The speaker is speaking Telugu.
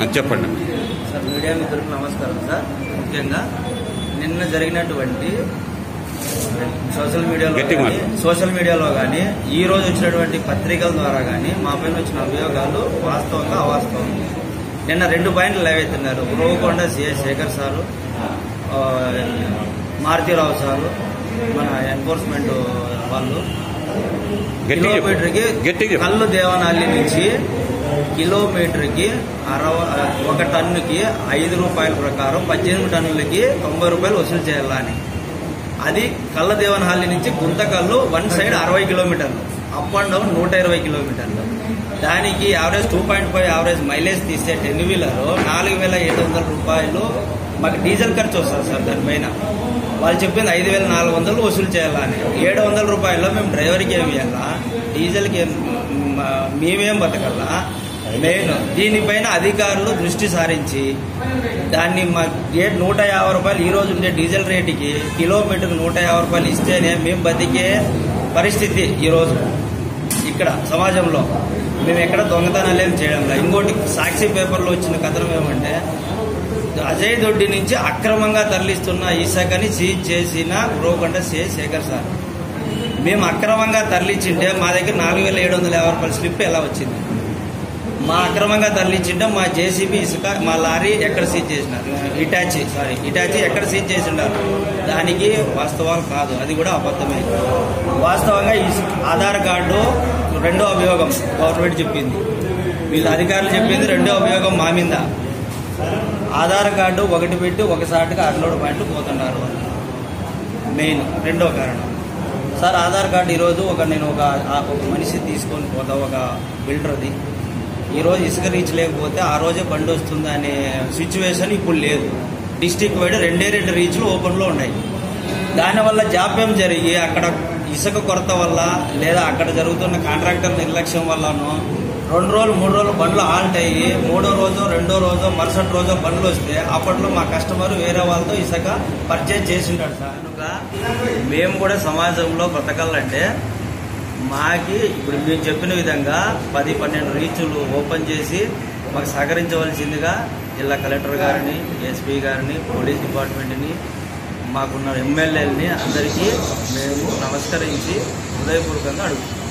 అది చెప్పండి సార్ మీడియా మిత్రులకు నమస్కారం సార్ ముఖ్యంగా నిన్న జరిగినటువంటి సోషల్ మీడియాలో గట్టిగా కానీ మాట్లాడు. సోషల్ మీడియాలో కానీ ఈ రోజు వచ్చినటువంటి పత్రికల ద్వారా కానీ మా పైన వచ్చిన అభియోగాలు వాస్తవంగా అవాస్తవం నిన్న రెండు పాయింట్లు లేవెత్తున్నారు ఉరవకొండ సిఐ శేఖర్ సారు ఆ, మారుతీరావు సారు మన ఎన్ఫోర్స్మెంట్ వాళ్ళు గట్టిగా చెప్పు. కిలోమీటర్కి గట్టిగా చెప్పు. కల్లు దేవనహల్లి నుంచి కిలోమీటర్కి అరవ ఒక టన్నుకి ఐదు రూపాయల ప్రకారం పద్దెనిమిది టన్నులకి తొంభై రూపాయలు వసూలు చేయాలని అది కళ్ళ దేవనహల్లి నుంచి గుంతకల్లు వన్ సైడ్ అరవై కిలోమీటర్లు అప్ అండ్ డౌన్ నూట ఇరవై కిలోమీటర్లు దానికి average two point five average mileage తీసే టెన్ వీలర్ నాలుగు వేల ఏడు వందల రూపాయలు మాకు డీజిల్ ఖర్చు వస్తుంది సార్ దానిపైన వాళ్ళు చెప్పింది ఐదు వేల నాలుగు వందలు వసూలు చేయాలని ఏడు వందల రూపాయల్లో మేము డ్రైవర్కి ఏమి ఇవ్వాలా డీజిల్కి ఏం మ- మేమేం బతకల్లా మెయిన్ దీనిపైన అధికారులు దృష్టి సారించి దాన్ని మా రేట్ నూట యాభై రూపాయలు ఈ రోజు ఉండే డీజిల్ రేటుకి కిలోమీటర్కి నూట యాభై రూపాయలు ఇస్తేనే మేము బతికే పరిస్థితి ఈరోజు ఇక్కడ సమాజంలో మేము ఎక్కడ దొంగతనాలు ఏం చేయడం లేదు ఇంకోటి సాక్షి పేపర్లో వచ్చిన కథనం ఏమంటే అజయ్ దొడ్డి నుంచి అక్రమంగా తరలిస్తున్న ఇసుకని సీజ్ చేసిన ప్రోకొండ సిఐ శేఖర్ సార్ మేము అక్రమంగా తరలించింటే మా దగ్గర నాలుగు వేల ఏడు వందల యాభై రూపాయల స్లిప్ ఎలా వచ్చింది మా అక్రమంగా తరలించింటే మా జేసీబీ ఇసుక మా లారీ ఎక్కడ సీజ్ చేసినారు ఇటాచి సారీ ఇటాచి ఎక్కడ సీజ్ చేసి ఉండారు దానికి వాస్తవాలు కాదు అది కూడా అబద్ధమే వాస్తవంగా ఈ ఆధార్ కార్డు రెండో అభియోగం గవర్నమెంట్ చెప్పింది వీళ్ళ అధికారులు చెప్పింది రెండో అభియోగం మా మీద ఆధార్ కార్డు ఒకటి పెట్టి ఒకసారిగా అప్లోడ్ పాయింట్లు పోతున్నారు మెయిన్ రెండో కారణం సార్ ఆధార్ కార్డు ఈరోజు ఒక నేను ఒక ఆ ఒక మనిషి తీసుకొని పోతా ఒక బిల్డర్ది ఈరోజు ఇసుక రీచ్ లేకపోతే ఆ రోజే బండి వస్తుంది అనే సిచ్యువేషన్ ఇప్పుడు లేదు డిస్టిక్ వైడ్ రెండే రెండు రీచ్లు ఓపెన్లో ఉన్నాయి దానివల్ల జాప్యం జరిగి అక్కడ ఇసుక కొరత వల్ల లేదా అక్కడ జరుగుతున్న కాంట్రాక్టర్ నిర్లక్ష్యం వల్లనో రెండు రోజులు మూడు రోజులు బండ్లు ఆల్ట్ అయ్యి మూడో రోజు రెండో రోజు మరుసటి రోజు బండ్లు వస్తే అప్పట్లో మా కస్టమర్ వేరే వాళ్ళతో ఇసుక పర్చేజ్ చేసింటాడు సార్ కనుక మేము కూడా సమాజంలో బ్రతకాలంటే మాకి ఇప్పుడు మీరు చెప్పిన విధంగా పది పన్నెండు రీచులు ఓపెన్ చేసి మాకు సహకరించవలసిందిగా జిల్లా కలెక్టర్ గారిని ఎస్పీ గారిని పోలీస్ డిపార్ట్మెంట్ని మాకున్న ఎమ్మెల్యేలని అందరికీ మేము నమస్కరించి హృదయపూర్వకంగా అడుగుతున్నాం